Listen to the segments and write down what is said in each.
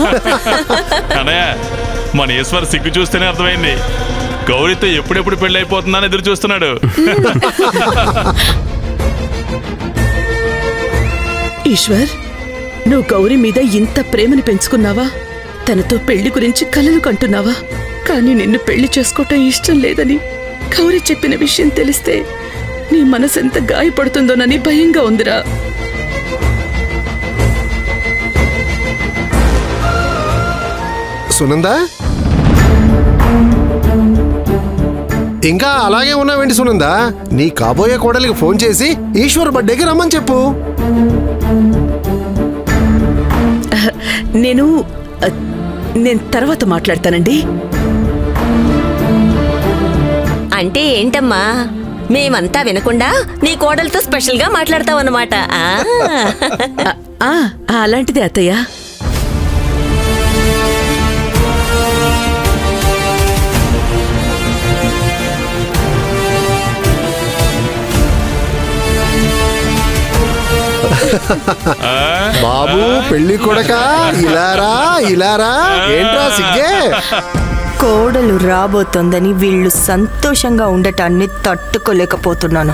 అన్నయ్య మన ఈశ్వర్ సిగ్గు చూస్తేనే అర్థమైంది గౌరీతో ఎప్పుడెప్పుడు పెళ్లి అయిపోతుందని ఎదురు చూస్తున్నాడు ఈశ్వర్ నువ్వు గౌరీ మీద ఇంత ప్రేమను పెంచుకున్నావా తనతో పెళ్లి గురించి కలలు కంటున్నావా కానీ నిన్ను పెళ్లి చేసుకోవటం ఇష్టం లేదని గౌరీ చెప్పిన విషయం తెలిస్తే నీ మనసు ఎంత గాయపడుతుందోనని భయంగా ఉందిరా సునందా ఇంకా అలాగే ఉన్నావేంటి సునందా నీ కాబోయే కోడలికి ఫోన్ చేసి ఈశ్వర్ బర్త్డేకి రమ్మని చెప్పు నేను అ, నేను తర్వాత మాట్లాడతానండి అంటే ఏంటమ్మా మేమంతా వినకుండా నీ కోడలతో స్పెషల్ గా మాట్లాడతావన్నమాట ఆ. అ, ఆ, ఆ, అలాంటిదే అత్తయ్య ఆ? బాబు పెళ్లి కొడక ఇలారా ఇలారా ఏంట్రా సిగ్గే కోడలు రాబోతోందని వీళ్ళు సంతోషంగా ఉండటాన్ని తట్టుకోలేకపోతున్నాను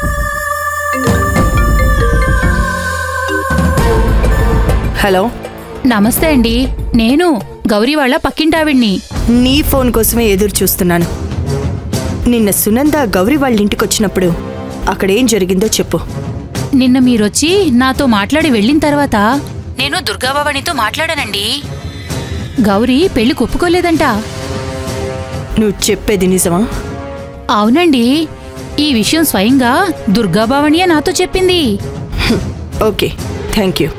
హలో నమస్తే అండి నేను గౌరీ వాళ్ళ పక్కింటావిడ్ని నీ ఫోన్ కోసమే ఎదురు చూస్తున్నాను నిన్న సునంద గౌరీ వాళ్ళ ఇంటికి వచ్చినప్పుడు అక్కడ ఏం జరిగిందో చెప్పు నిన్న మీరొచ్చి నాతో మాట్లాడి వెళ్ళిన తర్వాత నేను దుర్గాభవానితో మాట్లాడానండి గౌరీ పెళ్లి ఒప్పుకోలేదంట నువ్వు చెప్పేది నిజమా అవునండి ఈ విషయం స్వయంగా దుర్గాభవానియే నాతో చెప్పింది okay thank you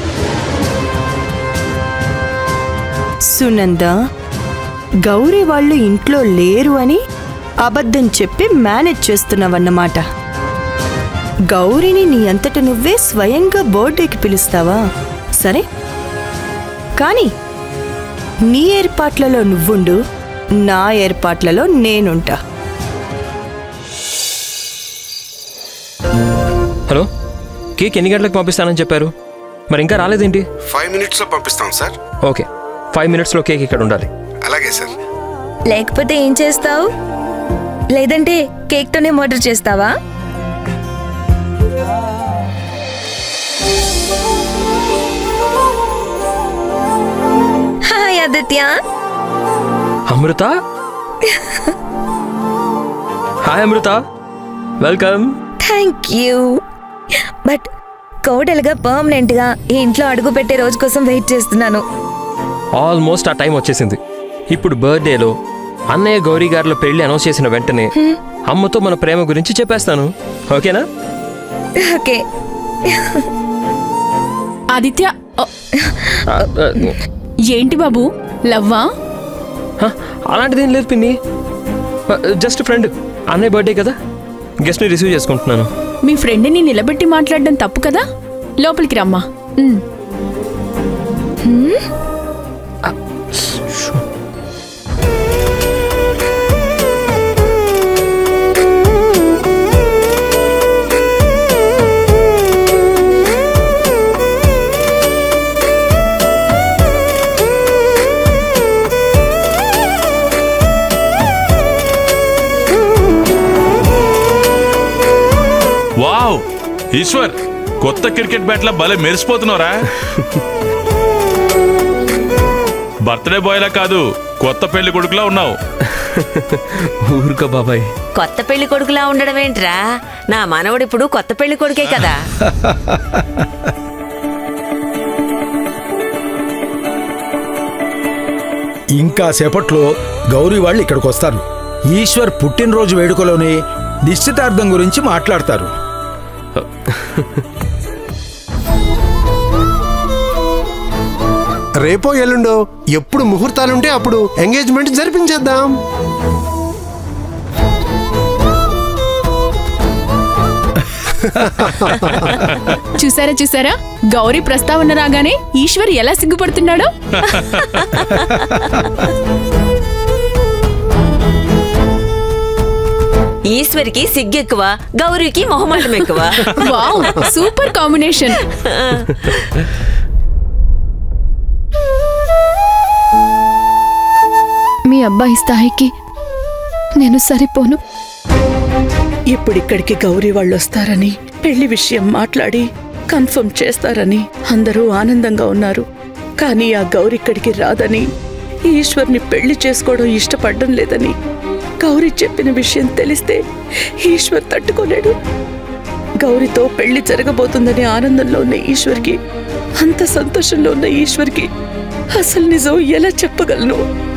Sunanda Gauri వాళ్ళు ఇంట్లో లేరు అని అబద్ధం చెప్పి మేనేజ్ చేస్తున్నావన్నమాట గౌరీని నీ అంతట నువ్వే స్వయంగా బర్త్డేకి పిలుస్తావా సరే కానీ నీ ఏర్పాట్లలో నువ్వుండు నా ఏర్పాట్లలో నేనుంటా హలో కేక్ ఎన్ని గంటలకు పంపిస్తానని చెప్పారు మరి ఇంకా రాలేదేంటి ఫైవ్ మినిట్స్ లో పంపిస్తాం సార్ ఓకే ఫైవ్ మినిట్స్లో కేక్ ఇక్కడ ఉండాలి అలాగే సార్ లేకపోతే ఏం చేస్తావు లేదంటే కేక్తోనే మర్డర్ చేస్తావా hi Aditya Amrita hi Amrita welcome thank you but కోడలుగా పర్మనెంట్ గా ఈ ఇంట్లో అడుగు పెట్టే రోజు కోసం వెయిట్ చేస్తున్నాను ఆల్మోస్ట్ ఆ టైం వచ్చేసింది ఇప్పుడు బర్త్డేలో అన్నయ్య గౌరీ గారిలో పెళ్లి అనౌన్స్ చేసిన వెంటనే అమ్మతో మన ప్రేమ గురించి చెప్పేస్తాను ఓకేనా ఓకే ఆదిత్య ఓ, ఆ, ఆ, ఏంటి బాబు లవ్వా హ, అలాంటిదేం లేదు పిన్ని జస్ట్ ఫ్రెండ్ అన్నయ్య బర్త్డే కదా గెస్ట్ని రిసీవ్ చేసుకుంటున్నాను మీ ఫ్రెండ్ని నిలబెట్టి మాట్లాడడం తప్పు కదా లోపలికి రమ్మా ఉమ్. వావ్ ఈశ్వర్ కొత్త క్రికెట్ బ్యాట్ల భలే మెరిసిపోతున్నావురా బర్త్డే బాయ్లా కాదు కొత్త పెళ్లి కొడుకులా ఉన్నావు ఊరుకో బాబాయ్ కొత్త పెళ్లి కొడుకులా ఉండడం ఏంట్రా నా మనవడు ఇప్పుడు కొత్త పెళ్లి కొడుకే కదా ఇంకా సేపట్లో గౌరీ వాళ్ళు ఇక్కడికి వస్తారు ఈశ్వర్ పుట్టినరోజు వేడుకలోనే నిశ్చితార్థం గురించి మాట్లాడతారు రేపో ఎల్లుండో ఎప్పుడు ముహూర్తాలుంటే అప్పుడు ఎంగేజ్మెంట్ జరిపించేద్దాం చూసారా చూసారా గౌరీ ప్రస్తావన రాగానే ఈశ్వర్ ఎలా సిగ్గుపడుతున్నాడో ఈశ్వరికి సిగ్గెక్కువ గౌరీకి మొహమాటం ఎక్కువ వావ్ సూపర్ కాంబినేషన్ అబ్బాయి స్థాయికి నేను సరిపోను ఇప్పుడిక్కడికి గౌరీ వాళ్ళు వస్తారని పెళ్లి విషయం మాట్లాడి కన్ఫర్మ్ చేస్తారని అందరూ ఆనందంగా ఉన్నారు కానీ ఆ గౌరి ఇక్కడికి రాదని ఈశ్వర్ని పెళ్లి చేసుకోవడం ఇష్టపడడం లేదని గౌరీ చెప్పిన విషయం తెలిస్తే ఈశ్వర్ తట్టుకోలేడు గౌరితో పెళ్లి జరగబోతుందనే ఆనందంలో ఉన్న ఈశ్వర్కి అంత సంతోషంలో ఉన్న ఈశ్వర్కి అసలు నిజం ఎలా చెప్పగలను